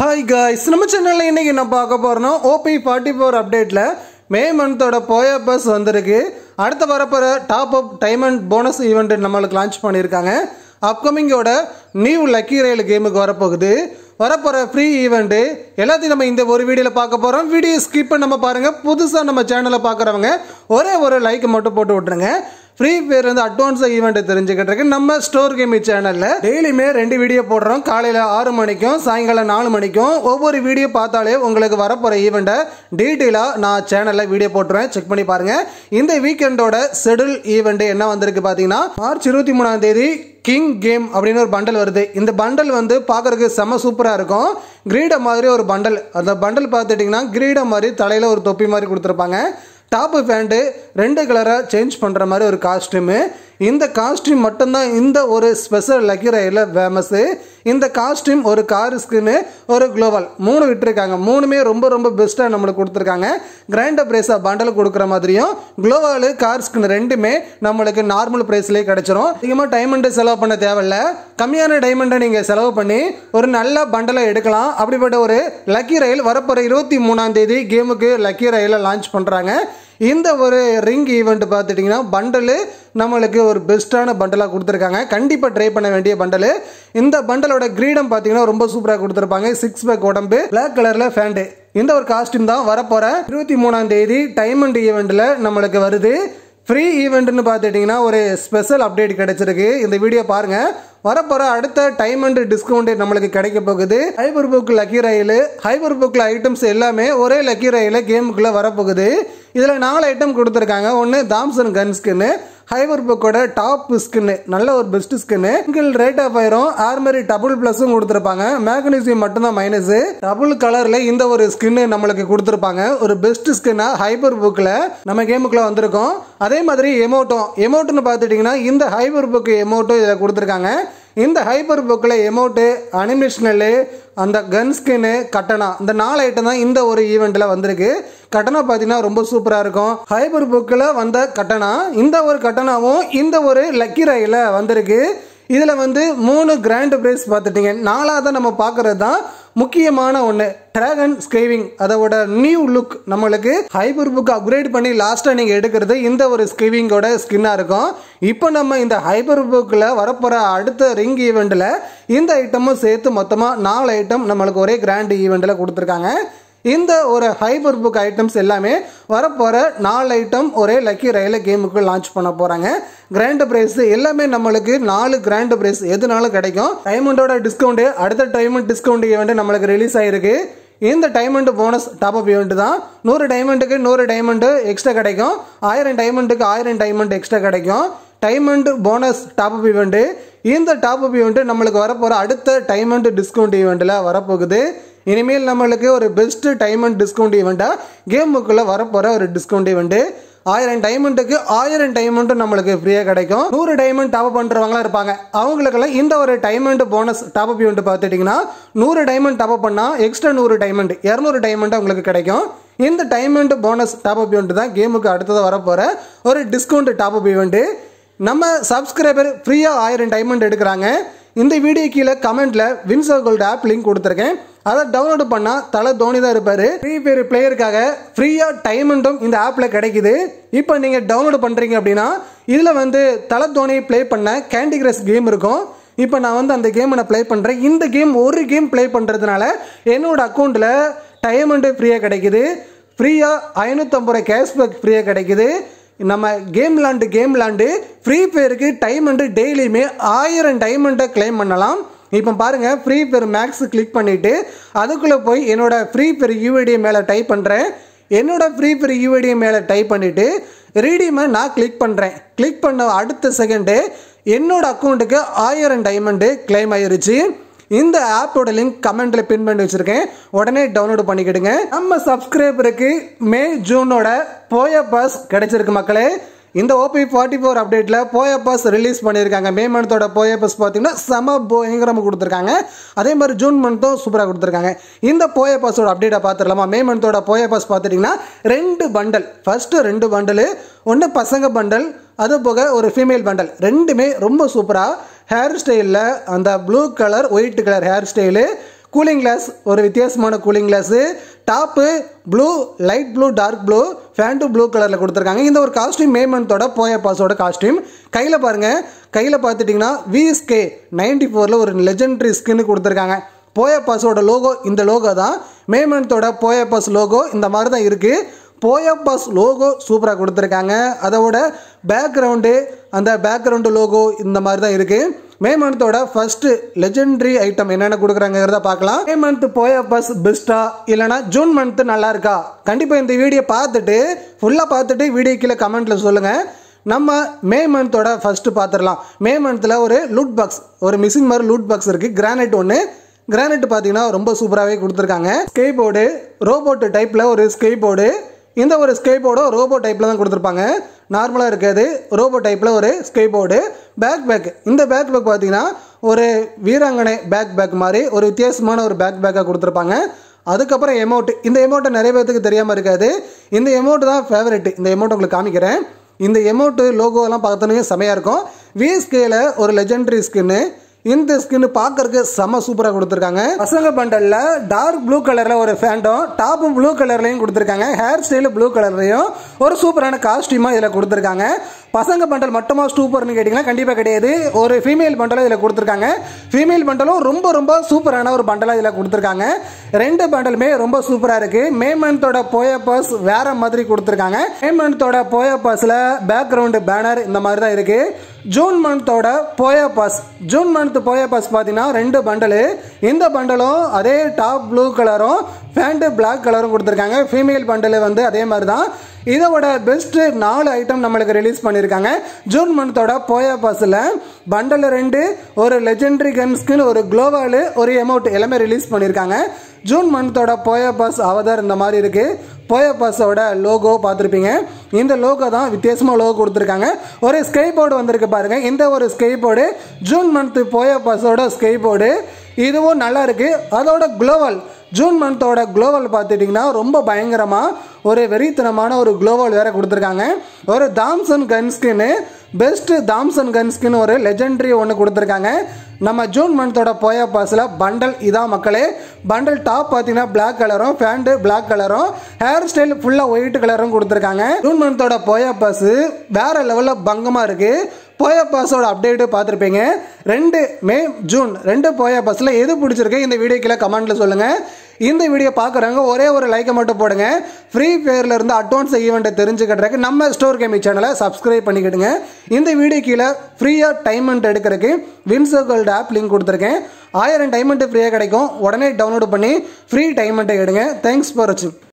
hi guys நம்ம சேனலில் இன்னைக்கு என்ன பார்க்க போறோம்னா ஓபி ஃபார்ட்டி ஃபோர் அப்டேட்டில் மே மந்தோட போயா பஸ் வந்திருக்கு அடுத்த வரப்போகிற top up diamond bonus event நம்மளுக்கு லான்ச் பண்ணியிருக்காங்க அப்கமிங்கோட நியூ லக்கி ரயில் கேமுக்கு வரப்போகுது வரப்போகிற ஃப்ரீ ஈவெண்ட்டு எல்லாத்தையும் நம்ம இந்த ஒரு வீடியோவில் பார்க்க போகிறோம் வீடியோ ஸ்கிப் பண்ணாம பாருங்கள் புதுசாக நம்ம சேனலை பார்க்குறவங்க ஒரே ஒரு லைக் மட்டும் போட்டு விட்ருங்க ஃப்ரீ ஃபயர் வந்து அட்வான்ஸாக ஈவெண்ட் தெரிஞ்சுக்கிட்டு நம்ம ஸ்டோர் கேமி சேனலில் டெய்லியுமே ரெண்டு வீடியோ போடுறோம் காலையில் ஆறு மணிக்கும் சாயங்காலம் நாலு மணிக்கும் ஒவ்வொரு வீடியோ பார்த்தாலே உங்களுக்கு வரப்போகிற ஈவெண்ட்டை டீட்டெயிலாக நான் சேனலில் வீடியோ போட்டுருவேன் செக் பண்ணி பாருங்கள் இந்த வீக்கெண்டோட ஷெடியூல் ஈவெண்ட் என்ன வந்திருக்கு பார்த்தீங்கன்னா மார்ச் இருபத்தி மூணாம் தேதி கிங் கேம் அப்படின்னு ஒரு பண்டல் வருது இந்த பண்டல் வந்து பார்க்கறதுக்கு செம சூப்பராக இருக்கும் கிரீட மாதிரி ஒரு பண்டல் அந்த பண்டல் பார்த்துட்டிங்கன்னா கிரீட மாதிரி தலையில் ஒரு தொப்பி மாதிரி கொடுத்துருப்பாங்க டாப்பு பேண்ட்டு ரெண்டு கலராக சேஞ்ச் பண்ணுற மாதிரி ஒரு காஸ்டியூமு இந்த காஸ்டியூம் மட்டும்தான் இந்த ஒரு ஸ்பெஷல் லக்கி ரயிலில் ஃபேமஸ்ஸு இந்த காஸ்டியூம் ஒரு கார் ஸ்கின்னு ஒரு குளோபல் மூணு விட்டுருக்காங்க மூணுமே ரொம்ப ரொம்ப பெஸ்ட்டாக நம்மளுக்கு கொடுத்துருக்காங்க கிராண்டர் ப்ரைஸாக பண்டல் கொடுக்குற மாதிரியும் குளோவாலு கார் ஸ்கின் ரெண்டுமே நம்மளுக்கு நார்மல் ப்ரைஸ்லேயே கிடச்சிரும் அதிகமாக டைமண்டு செலவு பண்ண தேவையில்ல கம்மியான டைமண்டை நீங்கள் செலவு பண்ணி ஒரு நல்ல பண்டலை எடுக்கலாம் அப்படிப்பட்ட ஒரு லக்கி ரயில் வரப்போகிற இருபத்தி மூணாம் தேதி கேமுக்கு லக்கி ரயிலை லான்ச் பண்ணுறாங்க இந்த ஒரு ரிங் ஈவெண்ட் பார்த்துட்டிங்கன்னா பண்டலு நம்மளுக்கு ஒரு பெஸ்ட்டான பண்டலாக கொடுத்துருக்காங்க கண்டிப்பாக ட்ரை பண்ண வேண்டிய பண்டலு இந்த பண்டலோட கிரீடம் பார்த்தீங்கன்னா ரொம்ப சூப்பராக கொடுத்துருப்பாங்க சிக்ஸ் பேக் உடம்பு பிளாக் கலரில் ஃபேண்டு இந்த ஒரு காஸ்டியூம் தான் வரப்போகிற இருபத்தி மூணாம் தேதி டைமண்ட் ஈவெண்ட்டில் நம்மளுக்கு வருது ஃப்ரீ ஈவெண்ட்னு பார்த்துட்டிங்கன்னா ஒரு ஸ்பெஷல் அப்டேட் கிடைச்சிருக்கு இந்த வீடியோ பாருங்கள் வரப்போகிற அடுத்த டைம் அண்ட் டிஸ்கவுண்ட் நம்மளுக்கு கிடைக்க போகுது hyper book lucky royale hyper புக்கில் ஐட்டம்ஸ் எல்லாமே ஒரே லக்கி ரயில் கேமுக்குள்ளே வரப்போகுது இதில் நாலு ஐட்டம் கொடுத்துருக்காங்க ஒன்று தாம்சன் கன் ஸ்கின்னு ஹைபர் புக்கோட டாப் ஸ்கின்னு நல்ல ஒரு best skin single rate off ஆயிரும் ஆர்மரி டபுள் பிளஸும் கொடுத்துருப்பாங்க மேக்னீசியம் மட்டும்தான் மைனஸ் டபுள் கலர்ல இந்த ஒரு ஸ்கின்னு நம்மளுக்கு கொடுத்துருப்பாங்க ஒரு பெஸ்ட் ஸ்கின்னா ஹைபர் புக்கில் நம்ம கேமுக்குள்ள வந்திருக்கோம் அதே மாதிரி எமோட்டோ எமோட்டுன்னு பார்த்துட்டிங்கன்னா இந்த ஹைபர் புக் எமோட்டோ இதில் கொடுத்துருக்காங்க இந்த ஹைப்பர் புக்கில் எமௌண்ட்டு அனிமேஷனலு அந்த கன் ஸ்கின்னு கட்டணா இந்த நாலு ஐட்டம் தான் இந்த ஒரு ஈவெண்ட்டில் வந்திருக்கு கட்டணா பார்த்தீங்கன்னா ரொம்ப சூப்பராக இருக்கும் ஹைப்பர் புக்கில் வந்த கட்டணா இந்த ஒரு கட்டணாவும் இந்த ஒரு லக்கி ரயில வந்திருக்கு இதில் வந்து மூணு கிராண்ட் பிரைஸ் பார்த்துட்டீங்க நாலாவது நம்ம பார்க்கறது தான் முக்கியமான ஒன்று டிராகன் ஸ்கேவிங் அதோட நியூ லுக் நம்மளுக்கு ஹைபர் புக் அப்கிரேட் பண்ணி லாஸ்ட்டாக நீங்கள் எடுக்கிறது இந்த ஒரு ஸ்கேவிங்கோட ஸ்கின்னாக இருக்கும் இப்போ நம்ம இந்த ஹைபர் புக்கில் வரப்போகிற அடுத்த ரிங் ஈவெண்ட்டில் இந்த ஐட்டமும் சேர்த்து மொத்தமாக நாலு ஐட்டம் நம்மளுக்கு ஒரே கிராண்ட் ஈவெண்ட்டில் கொடுத்துருக்காங்க இந்த ஒரு ஹைபர் புக் ஐட்டம்ஸ் எல்லாமே வரப்போகிற நாலு ஐட்டம் ஒரே லக்கி ரயில கேமுக்கு லான்ச் பண்ண போகிறாங்க கிராண்ட் ப்ரைஸ் எல்லாமே நம்மளுக்கு நாலு கிராண்ட் ப்ரைஸ் எதுனாலும் கிடைக்கும் டைமண்டோட டிஸ்கவுண்ட்டு அடுத்த டைமண்ட் டிஸ்கவுண்ட் ஈவெண்ட் நம்மளுக்கு ரிலீஸ் ஆயிருக்கு இந்த diamond bonus top up event தான் நூறு டைமண்டுக்கு நூறு டைமண்டு எக்ஸ்ட்ரா கிடைக்கும் ஆயிரம் டைமண்டுக்கு ஆயிரம் டைமண்ட் எக்ஸ்ட்ரா கிடைக்கும் diamond bonus top up event இந்த டாப் அப் ஈவெண்ட்டு நம்மளுக்கு வரப்போகிற அடுத்த டைமண்ட் டிஸ்கவுண்ட் ஈவெண்ட்டில் வரப்போகுது இனிமேல் நம்மளுக்கு ஒரு பெஸ்ட் டைமண்ட் டிஸ்கவுண்ட் ஈவெண்ட்டாக கேமுக்குள்ளே வரப்போகிற ஒரு டிஸ்கவுண்ட் ஈவெண்ட்டு ஆயிரம் டைமண்டுக்கு ஆயிரம் டைமண்டும் நம்மளுக்கு ஃப்ரீயாக கிடைக்கும் நூறு டைமண்ட் டாப் பண்ணுறவங்களாம் இருப்பாங்க அவங்களுக்கெல்லாம் இந்த ஒரு diamond bonus top up event பார்த்துட்டிங்கன்னா நூறு டைமண்ட் டாப் அப் பண்ணால் எக்ஸ்ட்ரா நூறு டைமண்ட் இரநூறு டைமண்ட் உங்களுக்கு கிடைக்கும் இந்த diamond bonus top up event தான் கேமுக்கு அடுத்ததாக வரப்போகிற ஒரு டிஸ்கவுண்ட் டாப் அப் ஈவெண்ட்டு நம்ம சப்ஸ்கிரைபர் ஃப்ரீயாக ஆயிரம் டைமண்ட் எடுக்கிறாங்க இந்த வீடியோ கீழே கமெண்ட்டில் வின்சோ கோல்டு ஆப் லிங்க் கொடுத்துருக்கேன் அதை டவுன்லோட் பண்ணால் தலை தோனி தான் இருப்பார் ஃப்ரீ ஃபயர் பிளேயருக்காக ஃப்ரீயாக டைமண்டும் இந்த ஆப்பில் கிடைக்குது இப்போ நீங்கள் டவுன்லோட் பண்ணுறீங்க அப்படின்னா இதில் வந்து தலை தோனி ப்ளே பண்ண கேண்டி கிரஷ் கேம் இருக்கும் இப்போ நான் வந்து அந்த கேமை நான் ப்ளே பண்ணுறேன் இந்த கேம் ஒரு கேம் ப்ளே பண்ணுறதுனால என்னோட அக்கௌண்ட்டில் டைமண்டு ஃப்ரீயாக கிடைக்குது ஃப்ரீயாக ஐநூற்றம்பது ரூபாய் கேஷ்பேக் ஃப்ரீயாக கிடைக்குது நம்ம கேம் விளாண்டு கேம் விளாண்டு ஃப்ரீ ஃபயருக்கு டைமண்டு டெய்லியுமே ஆயிரம் டைமண்டை கிளைம் பண்ணலாம் இப்போ பாருங்கள் ஃப்ரீ ஃபயர் மேக்ஸ் கிளிக் பண்ணிவிட்டு அதுக்குள்ளே போய் என்னோட ஃப்ரீ ஃபயர் யூஐடியை மேலே டைப் பண்ணுறேன் என்னோட ஃப்ரீ ஃபயர் யூஐடியை மேலே டைப் பண்ணிவிட்டு ரீடிமை நான் கிளிக் பண்ணுறேன் கிளிக் பண்ண அடுத்த செகண்டு என்னோட அக்கௌண்ட்டுக்கு ஆயிரம் டைமண்டு கிளைம் ஆயிருச்சு இந்த ஆப்போட லிங்க் கமெண்ட்ல பின் பண்ணி வச்சிருக்கேன் உடனே டவுன்லோட் பண்ணிக்கிடுங்க நம்ம சப்ஸ்கிரைபருக்கு மே ஜூனோட போய பாஸ் கிடைச்சிருக்கு மக்களே இந்த ஓபி ஃபார்ட்டி ஃபோர் அப்டேட்டில் போய பாஸ் ரிலீஸ் பண்ணியிருக்காங்க மே மந்தோட போய பாஸ் பார்த்தீங்கன்னா செம பயங்கரமாக கொடுத்துருக்காங்க அதே மாதிரி ஜூன் மந்த்தும் சூப்பராக கொடுத்துருக்காங்க இந்த போய பாஸோட அப்டேட்டை பார்த்துடலாமா மே மந்தோட போய பாஸ் பார்த்துட்டிங்கன்னா ரெண்டு பண்டல் ஃபஸ்ட்டு ரெண்டு பண்டலு ஒன்று பசங்க பண்டல் அது போக ஒரு ஃபீமேல் பண்டல் ரெண்டுமே ரொம்ப சூப்பராக ஹேர் ஸ்டைலில் அந்த blue colour white colour hair style cooling glass ஒரு வித்தியாசமான cooling glass top blue light blue dark blue pant blue கலரில் கொடுத்துருக்காங்க இந்த ஒரு காஸ்டியூம் மே மந்தோட போய பாஸோட காஸ்டியூம் கையில் பாருங்கள் கையில் பார்த்துட்டிங்கன்னா விஎஸ்கே நைன்டி ஃபோரில் ஒரு லெஜெண்டரி ஸ்கின்னு கொடுத்துருக்காங்க போய பாஸோட லோகோ இந்த லோகோ தான் மே மந்தோட போய பாஸ் லோகோ இந்த மாதிரி தான் இருக்குது போயப்பாஸ் லோகோ சூப்பராக கொடுத்துருக்காங்க அதோட பேக்ரவுண்டு அந்த பேக்ரவுண்டு லோகோ இந்த மாதிரி தான் இருக்குது மே மந்த்தோட ஃபர்ஸ்ட் லெஜெண்டரி ஐட்டம் என்னென்ன கொடுக்குறாங்கிறத பார்க்கலாம் மே மந்த் போயப்பாஸ் பெஸ்ட்டா இல்லைனா ஜூன் மந்த் நல்லா இருக்கா கண்டிப்பாக இந்த வீடியோ பார்த்துட்டு ஃபுல்லாக பார்த்துட்டு வீடியோ கீழே கமெண்ட்டில் சொல்லுங்கள் நம்ம மே மந்தோட ஃபஸ்ட்டு பார்த்துடலாம் மே மந்தில் ஒரு லூட் பாக்ஸ் ஒரு மிஷின் மாதிரி லூட் பாக்ஸ் இருக்குது கிரானைட் ஒன்று கிரானைட் பார்த்தீங்கன்னா ரொம்ப சூப்பராகவே கொடுத்துருக்காங்க ஸ்கேப் போர்டு ரோபோட் டைப்பில் ஒரு ஸ்கேப் போர்டு இந்த ஒரு ஸ்கேப் போர்டும் ரோபோ டைப்பில் தான் கொடுத்துருப்பாங்க நார்மலாக இருக்காது ரோபோ டைப்பில் ஒரு ஸ்கேப் போர்டு பேக் பேக் இந்த பேக் பேக் பார்த்தீங்கன்னா ஒரு வீராங்கனை பேக் பேக் மாதிரி ஒரு வித்தியாசமான ஒரு பேக் பேக்காக கொடுத்துருப்பாங்க அதுக்கப்புறம் எமௌண்ட் இந்த எமௌண்ட்டை நிறைய பேர்த்துக்கு தெரியாமல் இருக்காது இந்த எமௌண்ட் தான் ஃபேவரெட் இந்த எமௌண்ட் உங்களுக்கு காமிக்கிறேன் இந்த எமௌண்ட்டு லோகோலாம் பார்த்தோன்னே செமையாக இருக்கும் விஎஸ்கேல ஒரு லெஜெண்டரி ஸ்கின்னு இந்த ஸ்கின் பார்க்கறதுக்கு செம்ம சூப்பராக கொடுத்துருக்காங்க பசங்க பண்டலில் டார்க் ப்ளூ கலரில் ஒரு ஃபேண்டம் டாப்பு ப்ளூ கலர்லையும் கொடுத்துருக்காங்க ஹேர் ஸ்டைலு ப்ளூ கலர்லையும் ஒரு சூப்பரான காஸ்டியூமாக இதில் கொடுத்துருக்காங்க பசங்க பண்டல் மட்டுமா சூப்பர்னு கேட்டிங்கன்னா கண்டிப்பாக கிடையாது ஒரு ஃபீமேல் பண்டலும் இதில் கொடுத்துருக்காங்க ஃபீமேல் பண்டலும் ரொம்ப ரொம்ப சூப்பரான ஒரு பண்டலாக இதில் கொடுத்துருக்காங்க ரெண்டு பண்டலுமே ரொம்ப சூப்பராக இருக்குது மே மந்தோட போயப்பாஸ் வேற மாதிரி கொடுத்துருக்காங்க மே மந்தோட போயப்பாஸில் பேக்ரவுண்டு பேனர் இந்த மாதிரி தான் இருக்குது ஜூன் மந்தோட booyah pass June month booyah pass பார்த்தீங்கன்னா ரெண்டு பண்டலு இந்த பண்டலும் அதே டாப் ப்ளூ கலரும் பேண்ட்டு பிளாக் கலரும் கொடுத்துருக்காங்க ஃபீமேல் பண்டலு வந்து அதே மாதிரி தான் இதோட பெஸ்ட்டு நாலு ஐட்டம் நம்மளுக்கு ரிலீஸ் பண்ணியிருக்காங்க ஜூன் மந்தோட போயா பாஸில் பண்டல் ரெண்டு ஒரு லெஜெண்டரி கன்ஸ்கின் ஒரு குளோவாலு ஒரு எமௌண்ட் எல்லாமே ரிலீஸ் பண்ணியிருக்காங்க ஜூன் மந்தோட போயா பாஸ் அவதார் இந்த மாதிரி இருக்குது போயா பாஸோட லோகோ பார்த்துருப்பீங்க இந்த லோகோ தான் வித்தியாசமாக லோகோ கொடுத்துருக்காங்க ஒரு ஸ்கை போர்டு வந்திருக்கு பாருங்க இந்த ஒரு ஸ்கை போர்டு ஜூன் மந்த் போயா பாஸோட ஸ்கை போர்டு இதுவும் நல்லா இருக்கு அதோட குளோவல் ஜூன் மந்தோட குளோவல் பார்த்துட்டிங்கன்னா ரொம்ப பயங்கரமாக ஒரு வெறித்தனமான ஒரு குளோவல் வேற கொடுத்துருக்காங்க ஒரு Thompson gun skin best Thompson gun skin ஒரு லெஜெண்டரி ஒன்று கொடுத்துருக்காங்க நம்ம ஜூன் மந்தோட போயா பாஸில் பண்டல் இதான் மக்களே பண்டல் டாப் பார்த்தீங்கன்னா பிளாக் கலரும் பேண்ட்டு பிளாக் கலரும் ஹேர் ஸ்டைல் ஃபுல்லாக ஒயிட் கலரும் கொடுத்துருக்காங்க ஜூன் மந்தோட போயா பாஸ் வேற லெவலில் பங்கமாக இருக்குது போயா பாஸோட அப்டேட்டு பார்த்துருப்பீங்க ரெண்டு மே ஜூன் ரெண்டு போயா பாஸில் எது பிடிச்சிருக்கு இந்த வீடியோ கீழே கமெண்ட்டில் சொல்லுங்கள் இந்த வீடியோ பார்க்குறவங்க ஒரே ஒரு லைக்கை மட்டும் போடுங்க ஃப்ரீ ஃபயரில் இருந்து அட்வான்ஸ் ஈவெண்ட்டை தெரிஞ்சுக்கிறதுக்கு நம்ம ஸ்டோர் கேமிங் சேனலை சப்ஸ்கிரைப் பண்ணிக்கிடுங்க இந்த வீடியோ கீழே ஃப்ரீயாக டைமண்ட் எடுக்கிறதுக்கு வின்சர்கல்டு ஆப் லிங்க் கொடுத்துருக்கேன் ஆயிரம் டைமண்ட் ஃப்ரீயாக கிடைக்கும் உடனே டவுன்லோட் பண்ணி ஃப்ரீ டைமண்ட்டை எடுங்க தேங்க்ஸ் ஃபார் வாட்சிங்